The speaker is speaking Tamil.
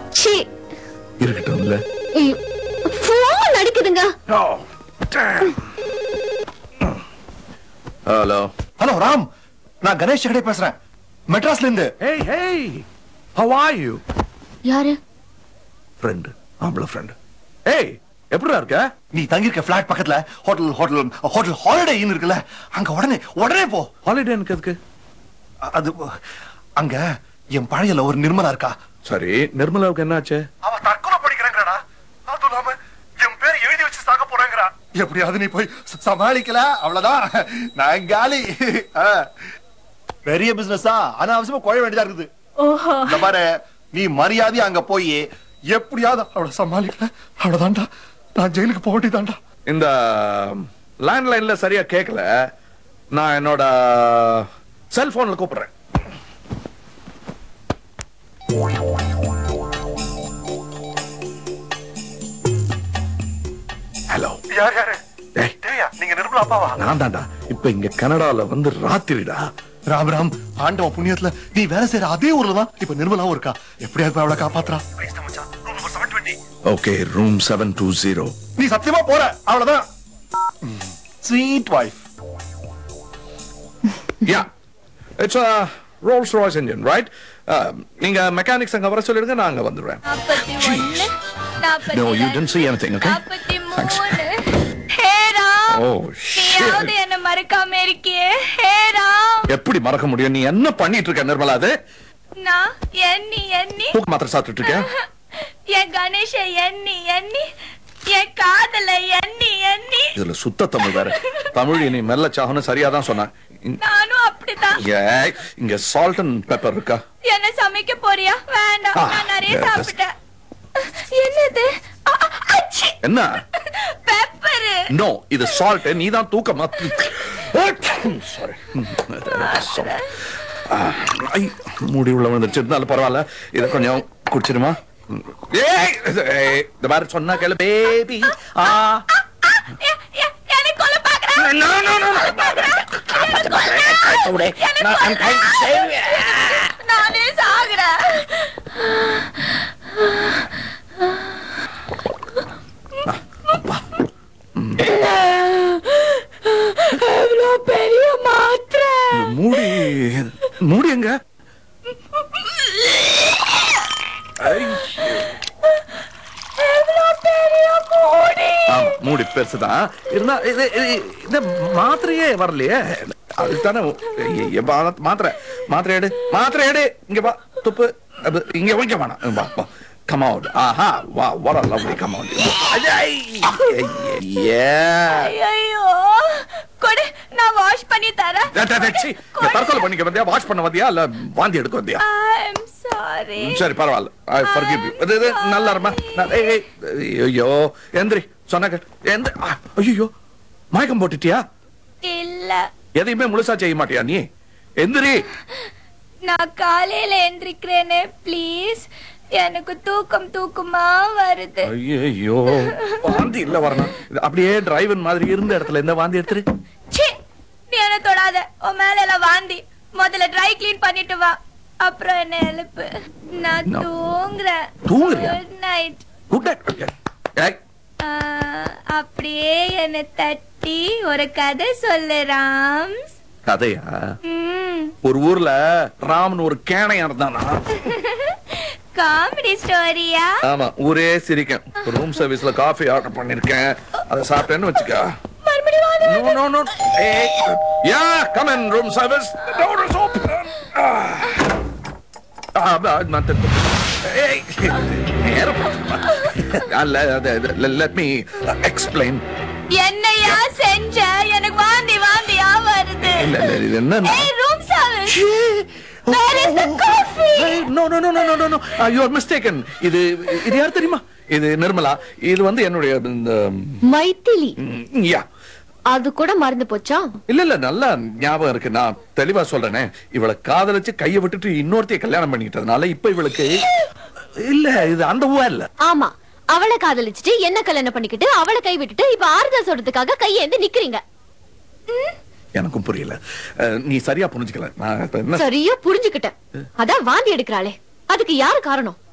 ச்சீ இருக்கட்டும் இல்ல போன் அடிக்குதுங்க ஹலோ ஹலோ ராம் நான் கணேஷ் ஹெகடே பேசுறேன் மெட்ராஸ்ல இருந்து Hey, hey. How are you? யாரு Friend. ஆம்பளை friend. Hey, எப்படிடா இருக்க? நீ தங்கியிருக்க பிளாட் பக்கத்துல hotel hotel hotel holiday inn இருக்குல்ல அங்க உடனே உடனே போ ஹாலிடே எனக்கு எதுக்கு? அ- அது அங்க என் பழையல ஒரு நிர்மலா இருக்கா சரி நிர்மலாவுக்கு என்னாச்சு அவ தற்கொலை படிக்கிறாங்கடா அதுவும் இல்லாம என் பேரை எழுதி வச்சு சாக போறாங்கடா எப்படியாவது நீ போய் ச- சமாளிக்கல அவ்வளவுதான் நான் காலி ஆ. பெரிய பிசினஸா அனாவசியமா குழ வேண்டியதா இருக்குது ஓஹோ இந்த பாரு நீ மரியாதையா அங்க போய் எப்படியாவது அவளை சமாளிக்கல அவ்வளவுதான்டா நான் ஜெயிலுக்கு போக வேண்டியதான்டா இந்த லேண்ட்லைன்ல சரியா கேட்கல நான் என்னோட செல்போன்ல கூப்பிடுறேன் ஹலோ யார் யாரு டேய் தேவியா நீங்க நிர்மலா அப்பாவா நான் தான்டா இப்ப இங்க கனடால வந்து ராத்திரிடா ராம் ராம் ஆண்டவ புண்ணியத்துல நீ வேலை செய்யற அதே ஊர்ல தான் இப்ப நிர்மலாவும் இருக்கா எப்படியாவது போய் அவளை காப்பாத்துறா okay room seven two zero நீ சத்தியமா போற அவ்வளவுதான் sweet wife yeah it's Rolls Royce engine right நீங்க மெக்கானிக்ஸ் அங்க வர சொல்லிடுங்க நான் அங்க வந்துடுறேன் நாற்பத்தி ஒண்ணு நாற்பத்தி No, you ரெண்டு, didn't see anything, okay? நாற்பத்தி Thanks. மூணு ஹே ராம் Oh, shit. நீயாவது என்ன மறக்காம இருக்கியே ஹே ராம் எப்படி மறக்க முடியும் நீ என்ன பண்ணிட்டு இருக்க நிர்மலா அது நான் எண்ணி எண்ணி தூக்கு மாத்திரை சாப்பிட்டுட்டு இருக்கேன் என் கணேஷ எண்ணி எண்ணி என் காதல எண்ணி எண்ணி இதுல சுத்த தமிழ் வேற தமிழ் இனி மெல்ல சாகணும் சரியா தான் சொன்னேன் இங்க- நானும் அப்படிதான் ஏய், இங்க சால்ட் அண்ட் பெப்பர் இருக்கா என்ன சமைக்க போறியா வேண்டாம் ஆ, நான் நிறைய yes. சாப்பிட்டேன் என்னது அ, அ, அச்சி. என்ன பெப்பரு நோ இது சால்ட் நீ தான் தூக்க மாத்து சாரி மூடி உள்ள விழுந்துருச்சு இருந்தாலும் பரவாயில்ல இத கொஞ்சம் குடிச்சிருமா ஏய் ஏய், இந்த மாதிரி சொன்னா கேளு பேபி ஆ எ- எ- எனக்கு கொல்ல பாக்குறேன் No, no, no, no. நானே சாகுறேன் எவ்வளவு பெரிய மாத்திரை மூடி மூடி எங்க ஐ, எவ்வளவு பெரிய மூடி ஆமா, மூடி பெருசுதான் இருந்தா இது இது- இந்த மாத்திரையே வரலையே அதுக்கு தானே மாத்திரை மாத்திரை எடு மாத்திரை எடு இங்க வா துப்பு அது இங்க வைக்க வேணாம் வா வா கம் அவுட் ஆஹா வா what a lovely come out ஐயோ கொடு நான் வாஷ் பண்ணி தரேன் தற்கொலை பண்ணிக்க வந்தியா வாஷ் பண்ண வந்தியா இல்ல வாந்தி எடுக்க வந்தியா ஐம் சாரி சரி பரவாயில்ல ஐ forgive you இது இது நல்லா இருமா நான்- ஏய், ஏய், ஐயோ எந்திரி சொன்ன எந்த ஐயோ மயக்கம் போட்டுட்டியா இல்ல எதையுமே முழுசா செய்ய மாட்டியா நீ எந்திரி நான் காலையில எந்திரிக்கிறேனே ப்ளீஸ் எனக்கு தூக்கம் தூக்கமா வருது ஐயோ வாந்தி இல்ல வரணும் இது அப்படியே டிரைவன் மாதிரி இருந்த இடத்துல இந்த வாந்தி எடுத்துரு ச்சீ நீ என்ன தொடாத உன் மேல எல்லாம் வாந்தி முதல்ல ட்ரை க்ளீன் பண்ணிட்டு வா அப்புறம் என்ன எழுப்பு நான் No. தூங்குறேன் தூங்குறியா? குட் நைட் குட் நைட் அப்படியே என்னை தட்டி ஒரு கதை சொல்லு ராம்ஸ் கதையா ம் ஒரு ஊர்ல ராமன் ஒரு கேனையா இருந்தானா காமெடி ஸ்டோரியா ஆமா ஊரே சிரிக்கும் ரூம் சர்வீஸ்ல காஃபி ஆர்டர் பண்ணிருக்கேன் அதை சாப்பிட்டேன்னு வச்சுக்க மறுபடியும் வாங்க. No, no, no. Hey. Yeah, come in, room service. The door is open. Ah. Ah, but not Hey. Let me explain. என்னையா செஞ்ச எனக்கு வாந்தி வாந்தியா வருது இல்ல, இல்ல, இது என்ன ஏய் room service where is the coffee Hey, no, no, no, no, no, no, no. Uh, you are mistaken. இது இது யார் தெரியுமா இது நிர்மலா இது வந்து என்னுடைய இந்த மைத்திலி ம், yeah. அது கூட மறந்து போச்சா இல்ல இல்ல நல்லா ஞாபகம் இருக்கு நான் தெளிவா சொல்றேனே இவளை காதலிச்சு கைய விட்டுட்டு இன்னொருத்தைய கல்யாணம் பண்ணிக்கிட்டதுனால இப்ப இவளுக்கு இல்ல இது அந்த ஊவா இல்ல ஆமா அவளை காதலிச்சுட்டு என்ன கல்யாணம் பண்ணிக்கிட்டு அவளை கை விட்டுட்டு இப்ப ஆறுதல் சொல்றதுக்காக கையேந்து நிக்கிறீங்க எனக்கும் புரியல அஹ், நீ சரியா புரிஞ்சுக்கல நான் இப்ப என்ன சரியா புரிஞ்சுக்கிட்டேன் அதான் வாந்தி எடுக்கிறாளே அதுக்கு யாரு காரணம்